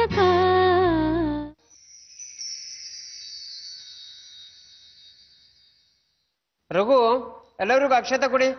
ರಘು ಎಲ್ಲರಿಗೂ ಅಕ್ಷತೆ ಕೊಡಿ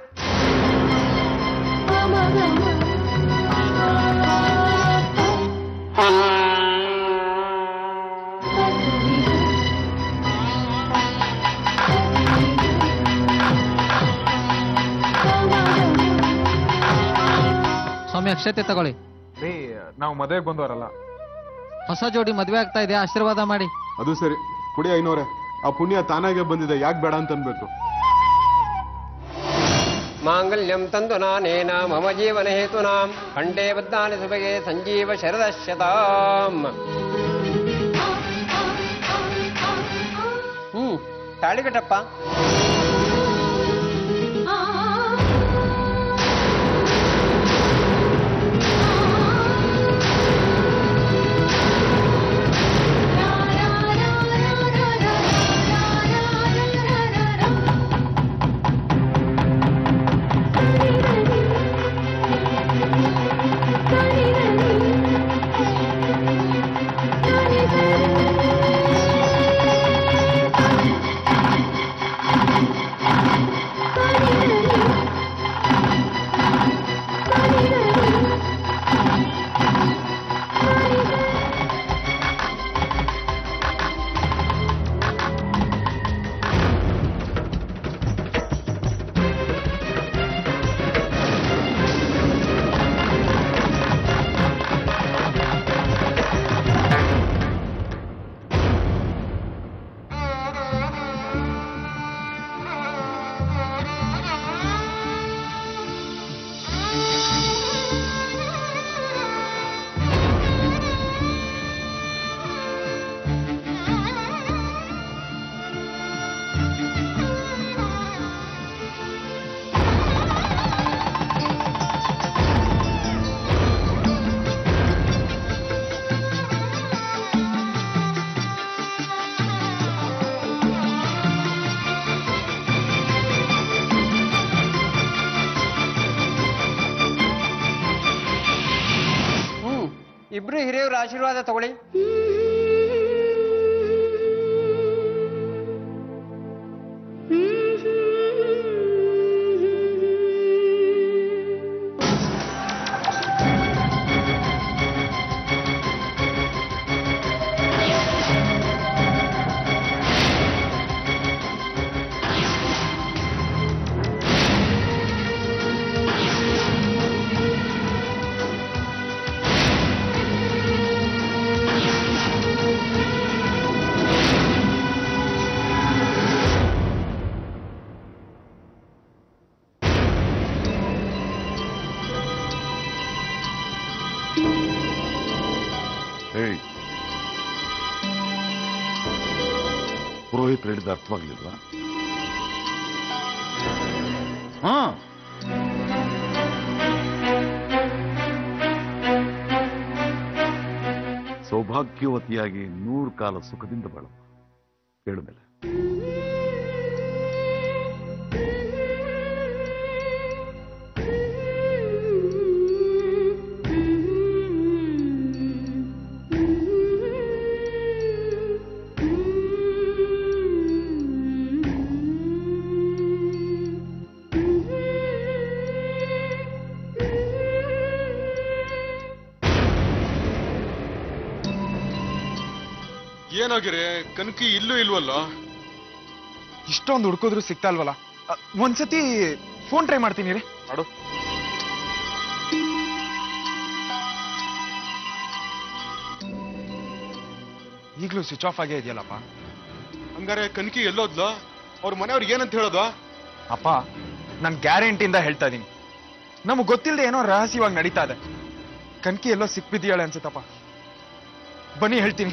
ಸ್ವಾಮಿ ಅಕ್ಷತೆ ತಗೊಳ್ಳಿ ರೀ ನಾವು ಮದುವೆಗೆ ಬಂದವರಲ್ಲ ಹೊಸ ಜೋಡಿ ಮದ್ವೆ ಆಗ್ತಾ ಇದೆ ಆಶೀರ್ವಾದ ಮಾಡಿ ಅದು ಸರಿ ಕುಡಿ ಐನೋರೆ ಆ ಪುಣ್ಯ ತಾನಾಗೆ ಬಂದಿದೆ ಯಾಕೆ ಬೇಡ ಅಂತ ಅನ್ಬೇಕು ಮಾಂಗಲ್ಯಂ ತಂದು ನಾನೇನ ಮಮ ಜೀವನ ಹೇತುನಾಂ ಕಂಡೇ ಬದ್ದಾನೆ ಸುಬಗೆ ಸಂಜೀವ ಶರದಶ್ಯತಾಂ ಹ್ಮ್ ತಾಳಿ ಕಟ್ಟಪ್ಪ ಹ್ಮ್ ಇಬ್ರು ಹಿರಿಯವ್ರ ಆಶೀರ್ವಾದ ತಗೊಳ್ಳಿ ಹೇಳಿ ಪುರೋಹಿತರು ಹೇಳಿದ ಅರ್ಥವಾಗ್ಲಿಲ್ವಾ ಹಾ ಸೌಭಾಗ್ಯವತಿಯಾಗಿ ನೂರು ಕಾಲ ಸುಖದಿಂದ ಬಾಳು ಕೇಳಿದ್ಮೇಲೆ ಏನಾಗಿರಿ ಕನಕಿ ಇಲ್ಲೂ ಇಲ್ವಲ್ಲ ಇಷ್ಟೊಂದು ಹುಡ್ಕೋದ್ರು ಸಿಗ್ತಾ ಇಲ್ವಲ್ಲ ಅ, ಒಂದ್ಸತಿ ಫೋನ್ ಟ್ರೈ ಮಾಡ್ತೀನಿ ರೀ ಮಾಡು ಈಗಲೂ ಸ್ವಿಚ್ ಆಫ್ ಆಗೇ ಇದೆಯಲ್ಲಪ್ಪ ಹಂಗಾರೆ ಕನಕಿ ಎಲ್ಲೋದ್ಲ ಅವ್ರ ಮನೆಯವ್ರಿಗೆ ಏನಂತ ಹೇಳೋದು ಅಪ್ಪ ನಾನು ಗ್ಯಾರಂಟಿಯಿಂದ ಹೇಳ್ತಾ ಇದ್ದೀನಿ ನಮಗೆ ಗೊತ್ತಿಲ್ಲದೆ ಏನೋ ರಹಸ್ಯವಾಗಿ ನಡೀತಾ ಇದೆ ಕನ್ಕಿ ಎಲ್ಲೋ ಸಿಕ್ಬಿದ್ದೀಯಾಳೆ ಅನ್ಸುತ್ತಪ್ಪ ಬನ್ನಿ ಹೇಳ್ತೀನಿ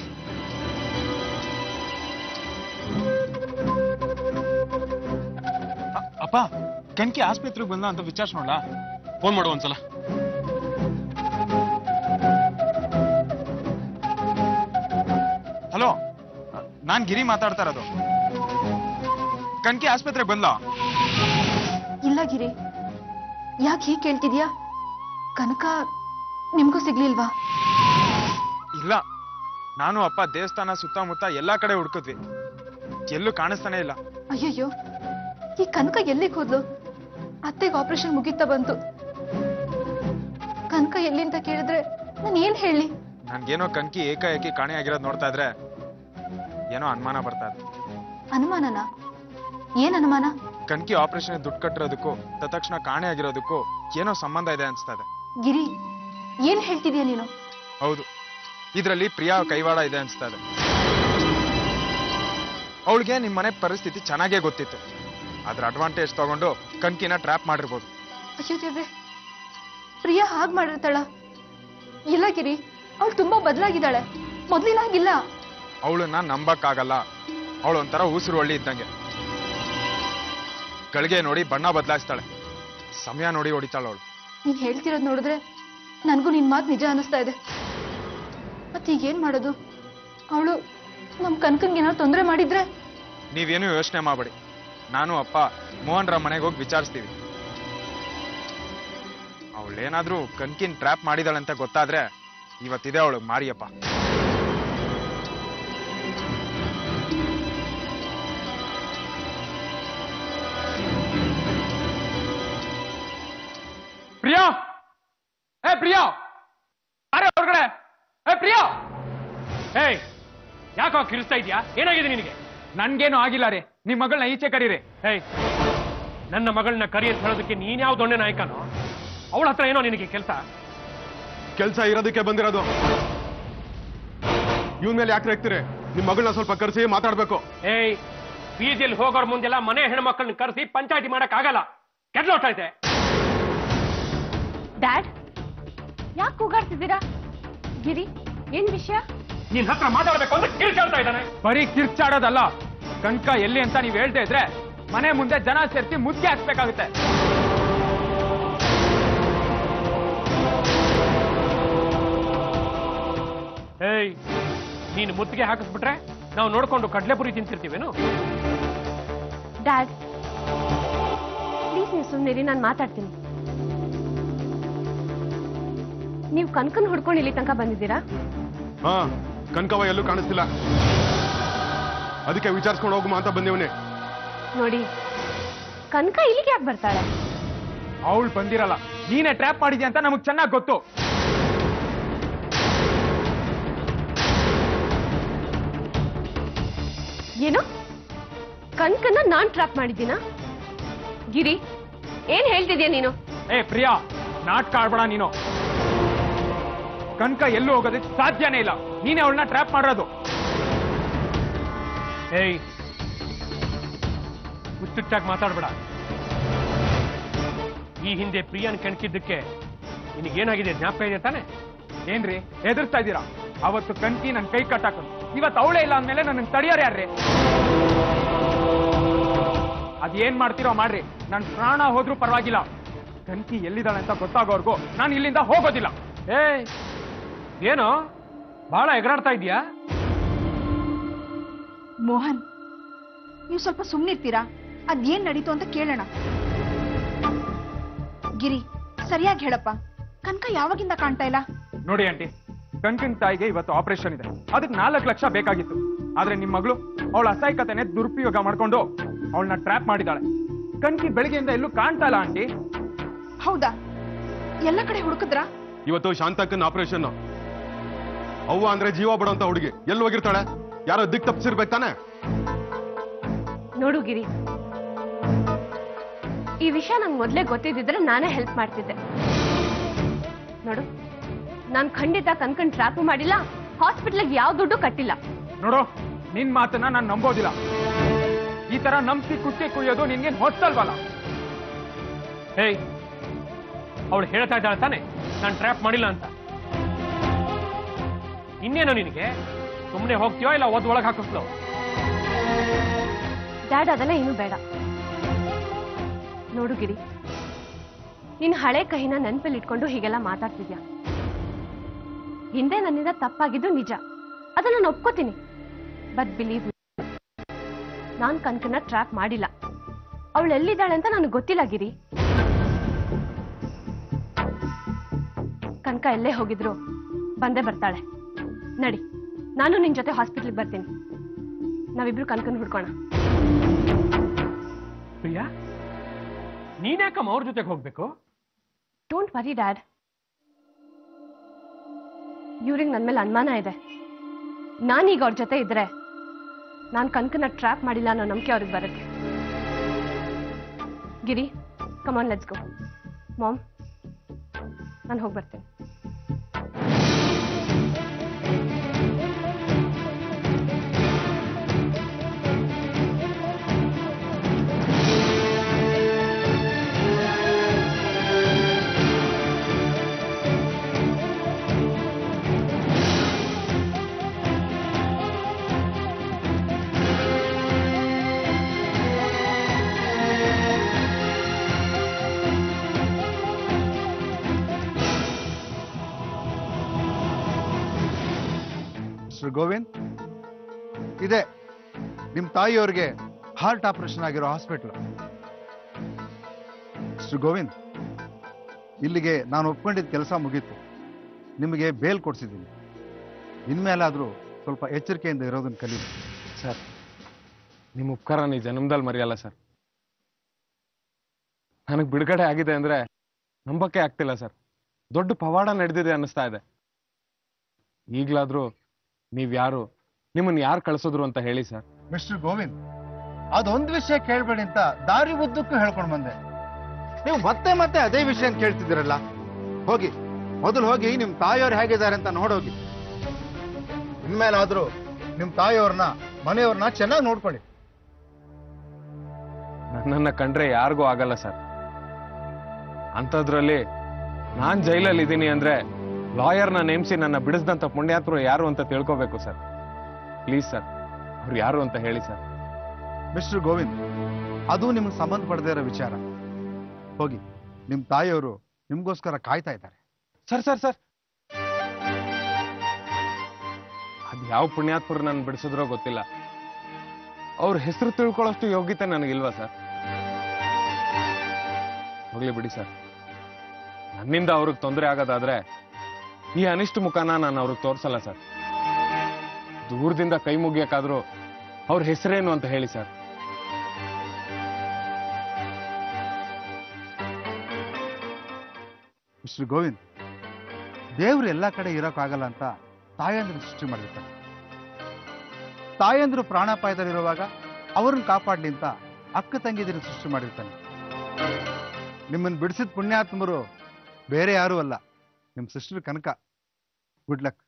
ಅ- ಅಪ್ಪ ಕನ್ಕಿ ಆಸ್ಪತ್ರೆಗೆ ಬಂದ ಅಂತ ವಿಚಾರಿಸ್ ನೋಡ್ಲಾ ಫೋನ್ ಮಾಡು ಒಂದ್ಸಲ ಹಲೋ ನಾನ್ ಗಿರಿ ಮಾತಾಡ್ತಾ ಇರೋದು ಕನ್ಕಿ ಆಸ್ಪತ್ರೆಗೆ ಬಂದ ಇಲ್ಲ ಗಿರಿ ಯಾಕೆ ಹೀಗೆ ಕೇಳ್ತಿದ್ಯಾ ಕನಕ ನಿಮ್ಗೂ ಸಿಗ್ಲಿಲ್ವಾ ಇಲ್ಲ ನಾನು ಅಪ್ಪ ದೇವಸ್ಥಾನ ಸುತ್ತಮುತ್ತ ಎಲ್ಲಾ ಕಡೆ ಹುಡುಕಿದ್ವಿ ಎಲ್ಲೂ ಕಾಣಿಸ್ತಾನೆ ಇಲ್ಲ ಅಯ್ಯಯ್ಯೋ ಈ ಕನಕ ಎಲ್ಲಿಗೆ ಹೋದ್ಲು ಅತ್ತೆಗೆ ಆಪರೇಷನ್ ಮುಗೀತಾ ಬಂತು ಕನಕ ಎಲ್ಲಿ ಅಂತ ಕೇಳಿದ್ರೆ ನಾನು ಏನ್ ಹೇಳಿ ನನ್ಗೇನೋ ಕಂಕಿ ಏಕಾಏಕಿ ಕಾಣೆ ಆಗಿರೋದು ನೋಡ್ತಾ ಇದ್ರೆ ಏನೋ ಅನುಮಾನ ಬರ್ತಾ ಇದೆ ಅನುಮಾನನ ಏನ್ ಅನುಮಾನ ಕಣ್ಕಿ ಆಪರೇಷನ್ ದುಡ್ಡು ಕಟ್ಟಿರೋದಕ್ಕೂ ತಕ್ಷಣ ಕಾಣೆ ಆಗಿರೋದಕ್ಕೂ ಏನೋ ಸಂಬಂಧ ಇದೆ ಅನ್ಸ್ತಾ ಇದೆ ಗಿರಿ ಏನ್ ಹೇಳ್ತಿದ್ಯಾ ನೀನು ಹೌದು ಇದರಲ್ಲಿ ಪ್ರಿಯಾ ಕೈವಾಡ ಇದೆ ಅನ್ಸ್ತಾ ಇದೆ ಅವಳಿಗೆ ನಿಮ್ಮ ಮನೆ ಪರಿಸ್ಥಿತಿ ಚೆನ್ನಾಗೇ ಗೊತ್ತಿತ್ತು ಅದ್ರ ಅಡ್ವಾಂಟೇಜ್ ತಗೊಂಡು ಕಣ್ಕಿನ ಟ್ರ್ಯಾಪ್ ಮಾಡಿರ್ಬೋದು ಅಯ್ಯೋ ದೇವ್ರೆ ಪ್ರಿಯಾ ಹಾಗ್ ಮಾಡಿರ್ತಾಳ ಇಲ್ಲ ಗಿರಿ ಅವಳು ತುಂಬಾ ಬದಲಾಗಿದ್ದಾಳೆ ಮೊದ್ಲಿನಾಗಿಲ್ಲ ಅವಳನ್ನ ನಂಬಕ್ಕಾಗಲ್ಲ ಅವಳು ಒಂಥರ ಉಸಿರು ಒಳ್ಳಿ ಇದ್ದಂಗೆ ಗಳಿಗೆ ನೋಡಿ ಬಣ್ಣ ಬದಲಾಯಿಸ್ತಾಳೆ ಸಮಯ ನೋಡಿ ಹೊಡಿತಾಳೆ ಅವಳು ನೀನ್ ಹೇಳ್ತಿರೋದ್ ನೋಡಿದ್ರೆ ನನ್ಗೂ ನಿನ್ ಮಾತು ನಿಜ ಅನಿಸ್ತಾ ಇದೆ ಮತ್ತೆ ಈಗೇನ್ ಮಾಡೋದು ಅವಳು ನಮ್ ಕನ್ಕಂಗೆ ಏನಾದ್ರು ತೊಂದರೆ ಮಾಡಿದ್ರೆ ನೀವೇನು ಯೋಚನೆ ಮಾಡಬೇಡಿ ನಾನು ಅಪ್ಪ ಮೋಹನ್ರ ಮನೆಗೆ ಹೋಗಿ ವಿಚಾರಿಸ್ತೀವಿ ಅವಳೇನಾದ್ರೂ ಕನ್ಕಿನ್ ಟ್ರ್ಯಾಪ್ ಮಾಡಿದಾಳೆ ಅಂತ ಗೊತ್ತಾದ್ರೆ ಇವತ್ತಿದೆ ಅವಳು ಮಾರಿಯಪ್ಪ ಪ್ರಿಯಾ ಏ ಪ್ರಿಯಾ ಅರೆ ಹೊರಗಡೆ ಏ ಪ್ರಿಯಾ ಏಯ್ ಯಾಕೋ ಕಿರಿಸ್ತಾ ಇದೀಯಾ ಏನಾಗಿದೆ ನಿನಗೆ ನನ್ಗೇನು ಆಗಿಲ್ಲ ರೀ ನಿಮ್ ಮಗಳನ್ನ ಈಚೆ ಕರೀರಿ ಏಯ್ ನನ್ನ ಮಗಳನ್ನ ಕರಿ ಅಂತ ಹೇಳೋದಕ್ಕೆ ನೀನ್ ಯಾವ ದೊಣ್ಣೆ ನಾಯಕನೋ ಅವಳ ಹತ್ರ ಏನೋ ನಿನಗೆ ಕೆಲಸ ಕೆಲ್ಸ ಇರೋದಕ್ಕೆ ಬಂದಿರೋದು ಇವನ್ ಮೇಲೆ ಯಾಕೆ ರೇಗ್ತೀರಿ ನಿಮ್ ಮಗಳನ್ನ ಸ್ವಲ್ಪ ಕರೆಸಿ ಮಾತಾಡ್ಬೇಕು ಏಯ್ ಬೀದಿಯಲ್ಲಿ ಹೋಗೋರ್ ಮುಂದೆಲ್ಲ ಮನೆ ಹೆಣ್ಮಕ್ಳನ್ನ ಕರೆಸಿ ಪಂಚಾಯತಿ ಮಾಡಕ್ ಆಗಲ್ಲ ಕೆಟ್ಲೋಟೈತೆ ಡ್ಯಾಡ್ ಯಾಕೆ ಕೂಗಾಡ್ತಿದ್ದೀರಾ ಗಿರಿ ಏನ್ ವಿಷಯ ನಿನ್ ಹತ್ರ ಮಾತಾಡ್ಬೇಕು ಅಂತ ಕಿರ್ಚಾಡ್ತಾ ಇದ್ದಾನೆ ಬರೀ ಕಿರ್ಚಾಡೋದಲ್ಲ ಕಣ್ಕ ಎಲ್ಲಿ ಅಂತ ನೀವ್ ಹೇಳ್ತಾ ಇದ್ರೆ ಮನೆ ಮುಂದೆ ಜನ ಸೇರ್ಸಿ ಮುದ್ದೆ ಹಾಕ್ಬೇಕಾಗುತ್ತೆ ಏಯ್ ನೀನು ಮುತ್ತಿಗೆ ಹಾಕಿಸ್ಬಿಟ್ರೆ ನಾವು ನೋಡ್ಕೊಂಡು ಕಡ್ಲೆಪುರಿ ತಿಂತಿರ್ತೀವೇನು ಡ್ಯಾಡ್ ಪ್ಲೀಸ್ ನೀವು ಸುಮ್ಮನಿರಿ ನಾನು ಮಾತಾಡ್ತೀನಿ ನೀವು ಕನ್ಕನ್ ಹುಡ್ಕೊಂಡು ಇಲ್ಲಿ ತನಕ ಬಂದಿದ್ದೀರಾ ಹಾ ಕನಕವ ಎಲ್ಲೂ ಕಾಣಿಸ್ತಿಲ್ಲ ಅದಕ್ಕೆ ವಿಚಾರಿಸ್ಕೊಂಡು ಹೋಗುಮ ಅಂತ ಬಂದಿವನೇ ನೋಡಿ ಕನಕ ಇಲ್ಲಿಗೆ ಯಾಕೆ ಬರ್ತಾಳೆ ಅವಳು ಬಂದಿರಲ್ಲ ನೀನೇ ಟ್ರ್ಯಾಪ್ ಮಾಡಿದ್ಯಾ ಅಂತ ನಮಗ್ ಚೆನ್ನಾಗ್ ಗೊತ್ತು ಏನು ಕನ್ಕನ್ನ ನಾನ್ ಟ್ರಾಪ್ ಮಾಡಿದ್ದೀನಾ ಗಿರಿ ಏನ್ ಹೇಳ್ತಿದ್ಯಾ ನೀನು ಏ ಪ್ರಿಯಾ ನಾಟಕ ಆಡ್ಬೇಡ ನೀನು ಕಣ್ಕ ಎಲ್ಲೂ ಹೋಗೋದಕ್ಕೆ ಸಾಧ್ಯನೇ ಇಲ್ಲ ನೀನೇ ಅವಳನ್ನ ಟ್ರ್ಯಾಪ್ ಮಾಡಿರೋದು ಏಯ್ ಹುಚ್ಚುಚ್ಚಾಗಿ ಮಾತಾಡ್ಬೇಡ ಈ ಹಿಂದೆ ಪ್ರಿಯನ್ ಕೆಣಕಿದ್ದಕ್ಕೆ ನಿನಗೇನಾಗಿದೆ ಜ್ಞಾಪಕ ಇದೆ ತಾನೆ ಏನ್ರಿ ಎದುರ್ತಾ ಇದ್ದೀರಾ ಅವತ್ತು ಕಣ್ಕಿ ನನ್ ಕೈ ಕಟ್ಟಾಕದು ಇವತ್ತು ಅವಳೇ ಇಲ್ಲ ಅಂದ್ಮೇಲೆ ನನ್ನ ತಡಿಯೋರು ಯಾರ್ರಿ ಅದೇನ್ ಮಾಡ್ತೀರೋ ಮಾಡ್ರಿ ನನ್ ಪ್ರಾಣ ಹೋದ್ರೂ ಪರವಾಗಿಲ್ಲ ಕಣ್ಕಿ ಎಲ್ಲಿದ್ದಾಳೆ ಅಂತ ಗೊತ್ತಾಗೋರ್ಗು ನಾನು ಇಲ್ಲಿಂದ ಹೋಗೋದಿಲ್ಲ ಏ ಏನೋ ಬಹಳ ಎಗರಾಡ್ತಾ ಇದೀಯಾ ಮೋಹನ್ ನೀವು ಸ್ವಲ್ಪ ಸುಮ್ಮನಿರ್ತೀರಾ ಅದೇನ್ ನಡೀತು ಅಂತ ಕೇಳೋಣ ಗಿರಿ ಸರಿಯಾಗಿ ಹೇಳಪ್ಪ ಕನಕ ಯಾವಾಗಿಂದ ಕಾಣ್ತಾ ಇಲ್ಲ ನೋಡಿ ಆಂಟಿ ಕಣ್ಕನ್ ತಾಯಿಗೆ ಇವತ್ತು ಆಪರೇಷನ್ ಇದೆ ಅದಕ್ಕೆ ನಾಲ್ಕು ಲಕ್ಷ ಬೇಕಾಗಿತ್ತು ಆದ್ರೆ ನಿಮ್ ಮಗಳು ಅವಳ ಅಸಹಾಯಕತೆನೆ ದುರುಪಯೋಗ ಮಾಡ್ಕೊಂಡು ಅವಳನ್ನ ಟ್ರ್ಯಾಪ್ ಮಾಡಿದಾಳೆ ಕಣ್ಕಿ ಬೆಳಿಗ್ಗೆಯಿಂದ ಎಲ್ಲೂ ಕಾಣ್ತಾ ಇಲ್ಲ ಆಂಟಿ ಹೌದಾ ಎಲ್ಲ ಕಡೆ ಹುಡುಕಿದ್ರಾ ಇವತ್ತು ಶಾಂತಕ್ಕನ್ ಆಪರೇಷನ್ ಅವ್ವ ಅಂದ್ರೆ ಜೀವ ಬಿಡೋಂತ ಹುಡುಗಿ ಎಲ್ಲಿ ಹೋಗಿರ್ತಾಳೆ ಯಾರೋ ದಿಕ್ ತಪ್ಪಿಸಿರ್ಬೇಕು ತಾನೆ ನೋಡು ಗಿರಿ ಈ ವಿಷಯ ನಂಗೆ ಮೊದಲೇ ಗೊತ್ತಿದ್ದಿದ್ರೆ ನಾನೇ ಹೆಲ್ಪ್ ಮಾಡ್ತಿದ್ದೆ ನೋಡು ನಾನು ಖಂಡಿತ ಕನ್ಕನ್ ಟ್ರ್ಯಾಪು ಮಾಡಿಲ್ಲ ಹಾಸ್ಪಿಟ್ಲಿಗೆ ಯಾವ ದುಡ್ಡು ಕಟ್ಟಿಲ್ಲ ನೋಡು ನಿನ್ ಮಾತನ್ನ ನಾನು ನಂಬೋದಿಲ್ಲ ಈ ತರ ನಂಬಿಸಿ ಕುಚ್ಚಿ ಕುಯ್ಯೋದು ನಿನ್ಗೇನ್ ಹೊಸ್ತಲ್ವಲ್ಲ ಏಯ್ ಅವಳು ಹೇಳ್ತಾ ಇದ್ದಾಳೆ ತಾನೆ ನಾನು ಟ್ರ್ಯಾಪ್ ಮಾಡಿಲ್ಲ ಅಂತ ಇನ್ನೇನೋ ನಿನಗೆ ಸುಮ್ಮನೆ ಹೋಗ್ತೀಯೋ ಇಲ್ಲ ಓದ್ ಒಳಗೆ ಹಾಕಿಸ್ಲೋ ಡ್ಯಾಡ್ ಅದೆಲ್ಲ ಏನು ಬೇಡ ನೋಡು ಗಿರಿ ನೀನ್ ಹಳೆ ಕಹಿನ ನೆನಪಲ್ಲಿ ಇಟ್ಕೊಂಡು ಹೀಗೆಲ್ಲ ಮಾತಾಡ್ತಿದ್ಯಾ ಹಿಂದೆ ನನ್ನಿಂದ ತಪ್ಪಾಗಿದ್ದು ನಿಜ ಅದನ್ನ ನಾನು ಒಪ್ಕೋತೀನಿ ಬಟ್ ಬಿಲೀವ್ ನಾನ್ ಕನ್ಕನ್ನ ಟ್ರ್ಯಾಪ್ ಮಾಡಿಲ್ಲ ಅವಳು ಎಲ್ಲಿದ್ದಾಳೆ ಅಂತ ನನಗೆ ಗೊತ್ತಿಲ್ಲ ಗಿರಿ ಕನಕ ಎಲ್ಲೇ ಹೋಗಿದ್ರು ಬಂದೇ ಬರ್ತಾಳೆ ನಡಿ ನಾನು ನಿನ್ ಜೊತೆ ಹಾಸ್ಪಿಟ್ಲಿಗೆ ಬರ್ತೀನಿ ನಾವಿಬ್ರು ಕನ್ಕನ್ ಹುಡ್ಕೋಣ ಪ್ರಿಯಾ ನೀನ್ಯಾಕಮ್ಮ ಅವ್ರ ಜೊತೆಗೆ ಹೋಗ್ಬೇಕು ಡೋಂಟ್ ವರಿ ಡ್ಯಾಡ್ ಇವ್ರಿಗೆ ನನ್ನ ಮೇಲೆ ಅನುಮಾನ ಇದೆ ನಾನೀಗ ಅವ್ರ ಜೊತೆ ಇದ್ರೆ ನಾನು ಕನ್ಕನ್ನ ಟ್ರ್ಯಾಪ್ ಮಾಡಿಲ್ಲ ಅನ್ನೋ ನಂಬಿಕೆ ಅವ್ರಿಗೆ ಬರುತ್ತೆ ಗಿರಿ ಕಮಾನ್ ಲೆಟ್ಸ್ ಗೋ ಮಾಮ್ ನಾನು ಹೋಗಿ ಬರ್ತೇನೆ ಮಿಸ್ಟರ್ ಗೋವಿಂದ್ ಇದೆ ನಿಮ್ಮ ತಾಯಿಯವ್ರಿಗೆ ಹಾರ್ಟ್ ಆಪರೇಷನ್ ಆಗಿರೋ ಹಾಸ್ಪಿಟ್ಲ್ ಮಿಸ್ಟರ್ ಗೋವಿಂದ್ ಇಲ್ಲಿಗೆ ನಾನು ಒಪ್ಕೊಂಡಿದ್ದ ಕೆಲಸ ಮುಗೀತು ನಿಮಗೆ ಬೇಲ್ ಕೊಡ್ಸಿದ್ದೀನಿ ಇನ್ಮೇಲಾದರೂ ಸ್ವಲ್ಪ ಎಚ್ಚರಿಕೆಯಿಂದ ಇರೋದನ್ನ ಕಲೀರಿ ಸರ್ ನಿಮ್ಮ ಉಪಕಾರ ನೀ ಜನ್ಮದಲ್ಲಿ ಮರೆಯಲ್ಲ ಸರ್ ನನಗೆ ಬಿಡುಗಡೆ ಆಗಿದೆ ಅಂದ್ರೆ ನಂಬಕ್ಕೆ ಆಗ್ತಿಲ್ಲ ಸರ್ ದೊಡ್ಡ ಪವಾಡ ನಡೆದಿದೆ ಅನ್ನಿಸ್ತಾ ಇದೆ ಈಗ್ಲಾದ್ರೂ ನೀವ್ ಯಾರು ನಿಮ್ಮನ್ನ ಯಾರು ಕಳ್ಸಿದ್ರು ಅಂತ ಹೇಳಿ ಸರ್ ಮಿಸ್ಟರ್ ಗೋವಿಂದ್ ಅದೊಂದು ವಿಷಯ ಕೇಳಬೇಡಿ ಅಂತ ದಾರಿ ಉದ್ದಕ್ಕೂ ಹೇಳ್ಕೊಂಡು ಬಂದೆ ನೀವು ಮತ್ತೆ ಮತ್ತೆ ಅದೇ ವಿಷಯ ಕೇಳ್ತಿದ್ದೀರಲ್ಲ ಹೋಗಿ ಮೊದಲು ಹೋಗಿ ನಿಮ್ಮ ತಾಯಿಯವ್ರು ಹೇಗಿದ್ದಾರೆ ಅಂತ ನೋಡೋಗಿ ಇನ್ಮೇಲಾದ್ರೂ ನಿಮ್ಮ ತಾಯಿಯವ್ರನ್ನ ಮನೆಯವ್ರನ್ನ ಚೆನ್ನಾಗಿ ನೋಡ್ಕೊಳ್ಳಿ ನನ್ನನ್ನ ಕಂಡ್ರೆ ಯಾರಿಗೂ ಆಗಲ್ಲ ಸರ್ ಅಂಥದ್ರಲ್ಲಿ ನಾನ್ ಜೈಲಲ್ಲಿ ಇದ್ದೀನಿ ಅಂದ್ರೆ ಲಾಯರ್ನ ನೇಮಿಸಿ ನನ್ನ ಬಿಡಿಸ್ದಂತ ಪುಣ್ಯಾತ್ರು ಯಾರು ಅಂತ ತಿಳ್ಕೋಬೇಕು ಸರ್ ಪ್ಲೀಸ್ ಸರ್ ಅವ್ರು ಯಾರು ಅಂತ ಹೇಳಿ ಸರ್ ಮಿಸ್ಟರ್ ಗೋವಿಂದ್ ಅದು ನಿಮ್ಗೆ ಸಂಬಂಧಪಡದೇ ಇರೋ ವಿಚಾರ ಹೋಗಿ ನಿಮ್ಮ ತಾಯಿಯವರು ನಿಮ್ಗೋಸ್ಕರ ಕಾಯ್ತಾ ಇದ್ದಾರೆ ಸರ್ ಸರ್ ಸರ್ ಅದ್ ಯಾವ ಪುಣ್ಯಾತ್ಮರು ನನ್ನ ಬಿಡಿಸಿದ್ರೋ ಗೊತ್ತಿಲ್ಲ ಅವ್ರ ಹೆಸರು ತಿಳ್ಕೊಳ್ಳೋಷ್ಟು ಯೋಗ್ಯತೆ ನನಗಿಲ್ವಾ ಸರ್ ಹೋಗ್ಲಿ ಬಿಡಿ ಸರ್ ನನ್ನಿಂದ ಅವ್ರಿಗೆ ತೊಂದರೆ ಆಗೋದಾದ್ರೆ ಈ ಅನಿಷ್ಟ ಮುಖನ ನಾನು ಅವ್ರಿಗೆ ತೋರ್ಸಲ್ಲ ಸರ್ ದೂರದಿಂದ ಕೈ ಮುಗಿಯಕ್ಕಾದ್ರೂ ಅವ್ರ ಹೆಸರೇನು ಅಂತ ಹೇಳಿ ಸರ್ ಮಿಸ್ಟರ್ ಗೋವಿಂದ್ ದೇವ್ರು ಎಲ್ಲ ಕಡೆ ಇರೋಕ್ಕಾಗಲ್ಲ ಅಂತ ತಾಯಂದ್ರು ಸೃಷ್ಟಿ ಮಾಡಿರ್ತಾರೆ ತಾಯಂದ್ರು ಪ್ರಾಣಾಪಾಯದಲ್ಲಿರುವಾಗ ಅವ್ರನ್ನ ಕಾಪಾಡ್ಲಿ ಅಂತ ಅಕ್ಕ ತಂಗಿದಿರು ಸೃಷ್ಟಿ ಮಾಡಿರ್ತಾನೆ ನಿಮ್ಮನ್ನು ಬಿಡಿಸಿದ ಪುಣ್ಯಾತ್ಮರು ಬೇರೆ ಯಾರೂ ಅಲ್ಲ ನಿಮ್ಮ ಸಿಸ್ಟರ್ ಕನಕ ಗುಡ್ ಲಕ್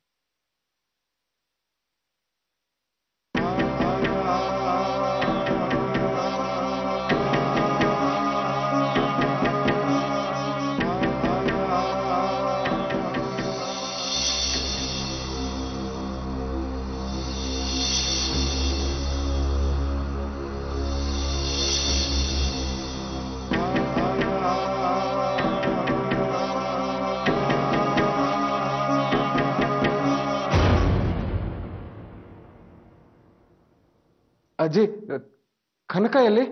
ಅಜ್ಜಿ ಕನಕ ಎಲ್ಲಿ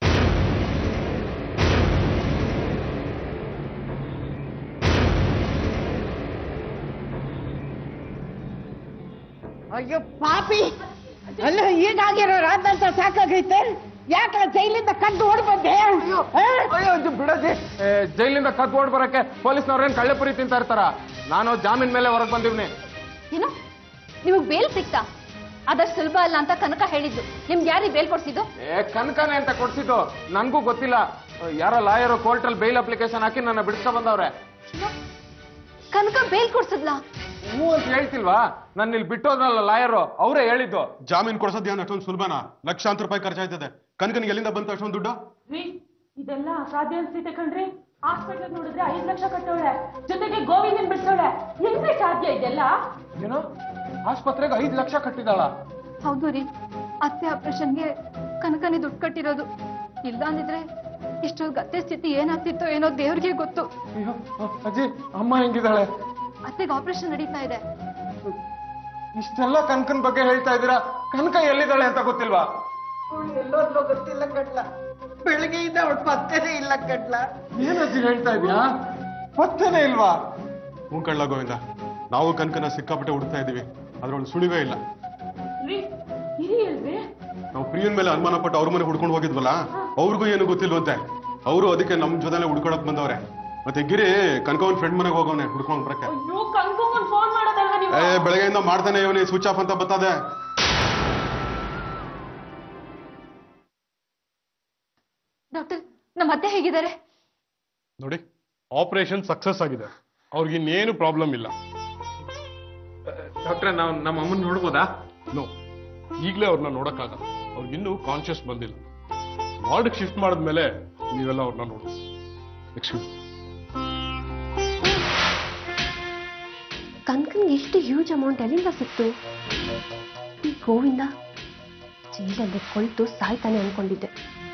ಅಯ್ಯೋ ಪಾಪಿ ಅಲ್ಲ ಈಗಾಗಿರೋ ರಾದಂತ ಸಾಕಾಗೈತೆ ಯಾಕೆ ಜೈಲಿಂದ ಕದ್ದು ಓಡ್ ಬಂದೆ ಅಯ್ಯೋ ಅಜ್ಜಿ ಬಿಡಜ್ಜಿ ಏ, ಜೈಲಿಂದ ಕದ್ ಓಡ್ ಬರಕ್ಕೆ ಪೊಲೀಸ್ನವ್ರೇನ್ ಕಳ್ಳೆಪುರಿ ತಿಂತಾ ಇರ್ತಾರ ನಾನು ಜಾಮೀನ್ ಮೇಲೆ ಹೊರಗೆ ಬಂದಿವ್ನಿ ಏನು ನಿಮಗ್ ಬೇಲ್ ಸಿಕ್ತಾ ಅದಷ್ಟು ಸುಲಭ ಅಲ್ಲ ಅಂತ ಕನಕ ಹೇಳಿದ್ದು ನಿಮ್ಗೆ ಯಾರಿಗೆ ಬೇಲ್ ಕೊಡ್ಸಿದ್ದು ಏ ಕನಕನೆ ಅಂತ ಕೊಡ್ಸಿದ್ದು ನನ್ಗೂ ಗೊತ್ತಿಲ್ಲ ಯಾರೋ ಲಾಯರು ಕೋರ್ಟಲ್ಲಿ ಬೇಲ್ ಅಪ್ಲಿಕೇಶನ್ ಹಾಕಿ ನನ್ನ ಬಿಡಿಸ್ಕೊ ಬಂದವ್ರೆ ಕನಕ ಬೇಲ್ ಕೊಡ್ಸಿದ್ಲಾ ಹ್ಞೂ ಅಂತ ಹೇಳ್ತಿಲ್ವಾ ನನ್ನ ಇಲ್ಲಿ ಬಿಟ್ಟೋದ್ರಲ್ಲ ಲಾಯರು ಅವರೇ ಹೇಳಿದ್ದು ಜಾಮೀನ್ ಕೊಡ್ಸೋದು ಏನು ಅಷ್ಟೊಂದು ಸುಲಭನಾ ಲಕ್ಷಾಂತರ ರೂಪಾಯಿ ಖರ್ಚಾಯ್ತದೆ ಕನಕನಿಗೆ ಎಲ್ಲಿಂದ ಬಂತು ಅಷ್ಟೊಂದು ದುಡ್ಡು ಇದೆಲ್ಲ ಅಸಾಧ್ಯ ಅನ್ಸಿತೆ ಕಣ್ರಿ ಹಾಸ್ಪಿಟಲ್ ನೋಡಿದ್ರೆ ಐದ್ ಲಕ್ಷ ಕಟ್ಟೋಳೆ ಜೊತೆಗೆ ಗೋವಿಂದನ್ ಬಿಡ್ಸೋಳೆ ಹೆಂಗ್ರಿ ಸಾಧ್ಯ ಇದೆಲ್ಲ ಏನೋ ಆಸ್ಪತ್ರೆಗೆ ಐದು ಲಕ್ಷ ಕಟ್ಟಿದಾಳ ಹೌದು ರೀ ಅತ್ತೆ ಆಪರೇಷನ್ಗೆ ಕನಕನೇ ದುಡ್ಡು ಕಟ್ಟಿರೋದು ಇಲ್ಲ ಅಂದಿದ್ರೆ ಇಷ್ಟೊಂದು ಗತ್ತೆ ಸ್ಥಿತಿ ಏನಾಗ್ತಿತ್ತೋ ಏನೋ ದೇವ್ರಿಗೆ ಗೊತ್ತು ಅಯ್ಯೋ ಅಜ್ಜಿ ಅಮ್ಮ ಹೆಂಗಿದ್ದಾಳೆ ಅತ್ತೆಗೆ ಆಪರೇಷನ್ ನಡೀತಾ ಇದೆ ಇಷ್ಟೆಲ್ಲ ಕನಕನ್ ಬಗ್ಗೆ ಹೇಳ್ತಾ ಇದ್ದೀರಾ ಕನಕ ಎಲ್ಲಿದ್ದಾಳೆ ಅಂತ ಗೊತ್ತಿಲ್ವಾ ಎಲ್ಲೋದ್ಲೋ ಗೊತ್ತಿಲ್ಲ ಕಡ್ಲ ಬೆಳಗ್ಗೆಯಿಂದ ಅವಳು ಪತ್ತೆನೇ ಇಲ್ಲ ಕಡ್ಲ ಏನಜ್ಜಿ ಹೇಳ್ತಾ ಇದೀಯಾ ಪತ್ತೆನೇ ಇಲ್ವಾ ಹ್ಞೂ ಕಳ್ಳ ಗೋವಿಂದ ನಾವು ಕನಕನ ಸಿಕ್ಕಾಪಟ್ಟೆ ಹುಡುಕ್ತಾ ಇದೀವಿ ಅದ್ರೊಳಗೆ ಸುಳಿವೇ ಇಲ್ಲ ರೀ ಇರಿ ಅಲ್ವೇ ನಾವು ಪ್ರಿಯನ್ ಮೇಲೆ ಅನುಮಾನ ಪಟ್ಟು ಅವ್ರ ಮನೆ ಹುಡ್ಕೊಂಡು ಹೋಗಿದ್ವಲ್ಲ ಅವ್ರಿಗೂ ಏನು ಗೊತ್ತಿಲ್ವಂತೆ ಅವರು ಅದಕ್ಕೆ ನಮ್ ಜೊತೆನೆ ಹುಡ್ಕೊಳಕ್ ಬಂದವ್ರೆ ಮತ್ತೆ ಗಿರಿ ಕನಕವನ್ ಫ್ರೆಂಡ್ ಮನೆಗೆ ಹೋಗೋನೆ ಹುಡ್ಕೊಂಡ್ ಬರಕ್ಕೆ ಅಯ್ಯೋ ಕನ್ಕೊಂಡ್ ಫೋನ್ ಮಾಡೋದಲ್ವಾ ನೀವು ಏ ಬೆಳಗ್ಗೆಯಿಂದ ಮಾಡ್ತಾನೆ ಇವನಿ ಸ್ವಿಚ್ ಆಫ್ ಅಂತ ಬರ್ತದೆ ಡಾಕ್ಟರ್ ನಮ್ಮ ಅತ್ತೆ ಹೇಗಿದ್ದಾರೆ ನೋಡಿ ಆಪರೇಷನ್ ಸಕ್ಸಸ್ ಆಗಿದೆ ಅವ್ರಿಗೆ ಇನ್ನೇನು ಪ್ರಾಬ್ಲಮ್ ಇಲ್ಲ ಡಾಕ್ಟ್ರೆ ನಾವು ನಮ್ಮ ಅಮ್ಮನ್ ನೋಡ್ಬೋದಾ ನೋ ಈಗಲೇ ಅವ್ರನ್ನ ನೋಡಕ್ಕಾಗಲ್ಲ ಅವ್ರಿಗಿನ್ನೂ ಕಾನ್ಶಿಯಸ್ ಬಂದಿಲ್ಲ ವಾರ್ಡ್ಗೆ ಶಿಫ್ಟ್ ಮಾಡಿದ್ಮೇಲೆ ನೀವೆಲ್ಲ ಅವ್ರನ್ನ ನೋಡಿ ಎಕ್ಸ್ಕ್ಯೂಸ್ ಕನ್ಕನ್ಗೆ ಎಷ್ಟು ಹ್ಯೂಜ್ ಅಮೌಂಟ್ ಎಲ್ಲಿಂದ ಸಿಕ್ತು ಈ ಗೋವಿಂದ ಜೈಲಲ್ಲಿ ಕೊಳ್ತು ಸಾಯ್ತಾನೆ ಅನ್ಕೊಂಡಿದ್ದೆ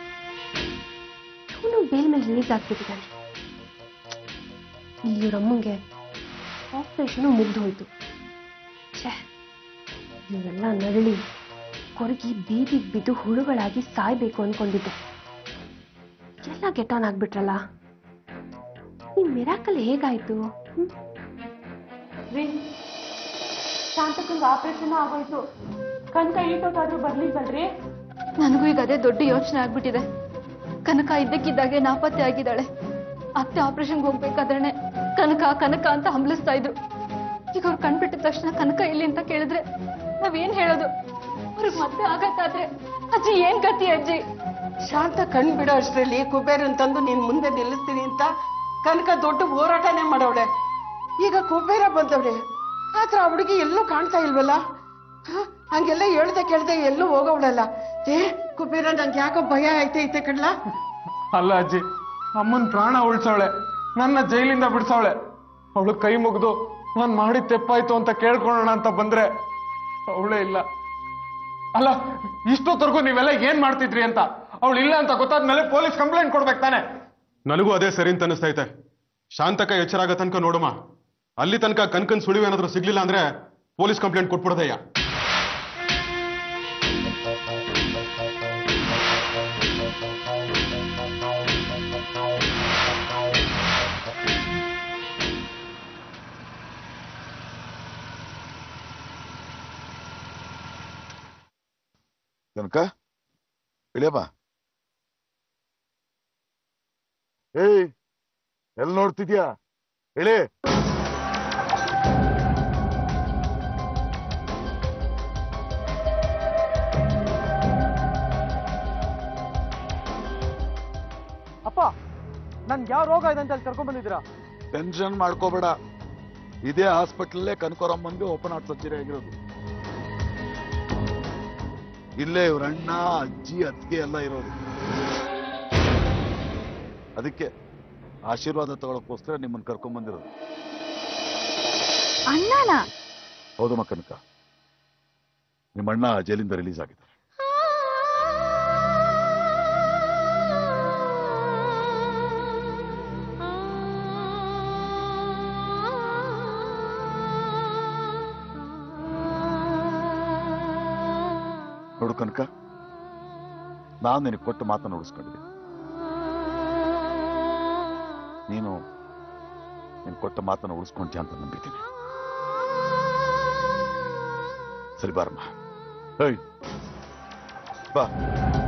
ಇವನು ಬೇಲ್ ಮೇಲೆ ರಿಲೀಸ್ ಆಗ್ಬಿಟ್ಟಿದ್ದಾನೆ ಇಲ್ಲಿ ಇವ್ರಮ್ಮಂಗೆ ಆಪರೇಷನ್ ಮುಗ್ದು ಹೋಯ್ತು ಛೇ ಇವರೆಲ್ಲ ನರಳಿ ಕೊರಗಿ ಬೀದಿಗೆ ಬಿದ್ದು ಹುಳುಗಳಾಗಿ ಸಾಯ್ಬೇಕು ಅನ್ಕೊಂಡಿದ್ದೆ ಎಲ್ಲ ಗೆಟಾನ್ ಆಗ್ಬಿಟ್ರಲ್ಲ ಈ ಮಿರಾಕಲ್ ಹೇಗಾಯ್ತು ಹ್ಮ್? ರೀ ಶಾಂತಕ್ಕಂಗೆ ಆಪರೇಷನ್ ಆಗೋಯ್ತು ಕನ್ಕ ಈಟೋಟಾದ್ರೂ ಬರ್ಲಿಲ್ವಲ್ರಿ ನನಗೂ ಈಗ ಅದೇ ದೊಡ್ಡ ಯೋಚನೆ ಆಗ್ಬಿಟ್ಟಿದೆ ಕನಕ ಇದ್ದಕ್ಕಿದ್ದಾಗೆ ನಾಪತ್ತೆ ಆಗಿದ್ದಾಳೆ ಅತ್ತೆ ಆಪರೇಷನ್ಗೆ ಹೋಗ್ಬೇಕಾದ್ರೆ ಕನಕ ಕನಕ ಅಂತ ಹಂಬಲಿಸ್ತಾ ಇದ್ರು ಈಗ ಅವ್ರು ಕಣ್ಬಿಟ್ಟಿದ ತಕ್ಷಣ ಕನಕ ಇಲ್ಲಿ ಅಂತ ಕೇಳಿದ್ರೆ ನಾವೇನ್ ಹೇಳೋದು ಅವ್ರಿಗೆ ಮತ್ತೆ ಆಗತ್ತಾದ್ರೆ ಅಜ್ಜಿ ಏನ್ ಗತಿ ಅಜ್ಜಿ ಶಾಂತ ಕಣ್ ಬಿಡೋ ಅಷ್ಟರಲ್ಲಿ ಕುಬೇರನ್ ತಂದು ನೀನ್ ಮುಂದೆ ನಿಲ್ಲಿಸ್ತೀನಿ ಅಂತ ಕನಕ ದೊಡ್ಡ ಹೋರಾಟನೇ ಮಾಡವಳೆ ಈಗ ಕುಬೇರ ಬಂದವ್ರೆ ಆತ್ರ ಆ ಹುಡುಗಿ ಎಲ್ಲೂ ಕಾಣ್ತಾ ಇಲ್ವಲ್ಲ ಹ? ಹಂಗೆಲ್ಲ ಹೇಳ್ದೆ ಕೇಳ್ದೆ ಎಲ್ಲೂ ಹೋಗವಳಲ್ಲ ಏ ಕುಬೇರ ನಂಗೆ ಯಾಕೋ ಭಯ ಐತೈತೆ ಕಣ್ಲಾ ಅಲ್ಲ ಅಜ್ಜಿ ಅಮ್ಮನ್ ಪ್ರಾಣ ಉಳ್ಸವಳೆ ನನ್ನ ಜೈಲಿಂದ ಬಿಡ್ಸವಳೆ ಅವಳು ಕೈ ಮುಗಿದು ನಾನ್ ಮಾಡಿ ತೆಪ್ಪಾಯ್ತು ಅಂತ ಕೇಳ್ಕೊಳ್ಳೋಣ ಅಂತ ಬಂದ್ರೆ ಅವಳೇ ಇಲ್ಲ ಅಲ್ಲ ಇಷ್ಟೊತ್ತವರೆಗೂ ನೀವೆಲ್ಲ ಏನ್ ಮಾಡ್ತಿದ್ರಿ ಅಂತ ಅವಳು ಇಲ್ಲ ಅಂತ ಗೊತ್ತಾದ್ಮೇಲೆ ಪೊಲೀಸ್ ಕಂಪ್ಲೇಂಟ್ ಕೊಡ್ಬೇಕು ತಾನೆ ನನಗೂ ಅದೇ ಸರಿ ಅಂತ ಅನಿಸ್ತೈತೆ ಶಾಂತಕ ಎಚ್ಚರ ಆಗೋ ತನಕ ನೋಡುಮ ಅಲ್ಲಿ ತನಕ ಕನ್ಕನ್ ಸುಳಿವು ಏನಾದ್ರೂ ಸಿಗ್ಲಿಲ್ಲ ಅಂದ್ರೆ ಪೊಲೀಸ್ ಕಂಪ್ಲೇಂಟ್ ಕೊಟ್ಬಿಡದಯ್ಯ ಕನಕ ಇಳಿಯಪ್ಪ ಏಯ್ ಎಲ್ ನೋಡ್ತಿದ್ಯಾ ಇಳಿ ಅಪ್ಪ ನನ್ಗೆ ಯಾವ ರೋಗ ಇದೆ ಅಂತ ಅಲ್ಲಿ ಕರ್ಕೊಂಡ್ ಬಂದಿದ್ದೀರಾ ಟೆನ್ಷನ್ ಮಾಡ್ಕೋಬೇಡ ಇದೇ ಹಾಸ್ಪಿಟಲ್ಲೇ ಕನಕರಮ್ಮನ್ಗೆ ಓಪನ್ ಹಾರ್ಟ್ ಸರ್ಜರಿ ಆಗಿರೋದು ಇಲ್ಲೇ ಇವ್ರ ಅಣ್ಣ ಅಜ್ಜಿ ಅತ್ತಿಗೆ ಎಲ್ಲ ಇರೋದು ಅದಕ್ಕೆ ಆಶೀರ್ವಾದ ತಗೊಳಕ್ಕೋಸ್ಕರ ನಿಮ್ಮನ್ನ ಕರ್ಕೊಂಡ್ ಬಂದಿರೋದು ಅಣ್ಣನ ಹೌದಮ್ಮ ಕನಕ ನಿಮ್ಮ ಅಣ್ಣ ಜೈಲಿಂದ ರಿಲೀಸ್ ಆಗಿದ್ದಾರೆ ನೋಡು ಕನಕ ನಾನು ನಿನಗೆ ಕೊಟ್ಟು ಮಾತನ್ನು ಉಳಿಸ್ಕೊಂಡಿದ್ದೀನಿ ನೀನು ನೀನು ಕೊಟ್ಟ ಮಾತನ್ನು ಉಳಿಸ್ಕೊಂತೀಯ ಅಂತ ನಂಬಿದ್ದೀನಿ ಸರಿ ಬಾರಮ್ಮ ಹೇಯ್ ಬಾ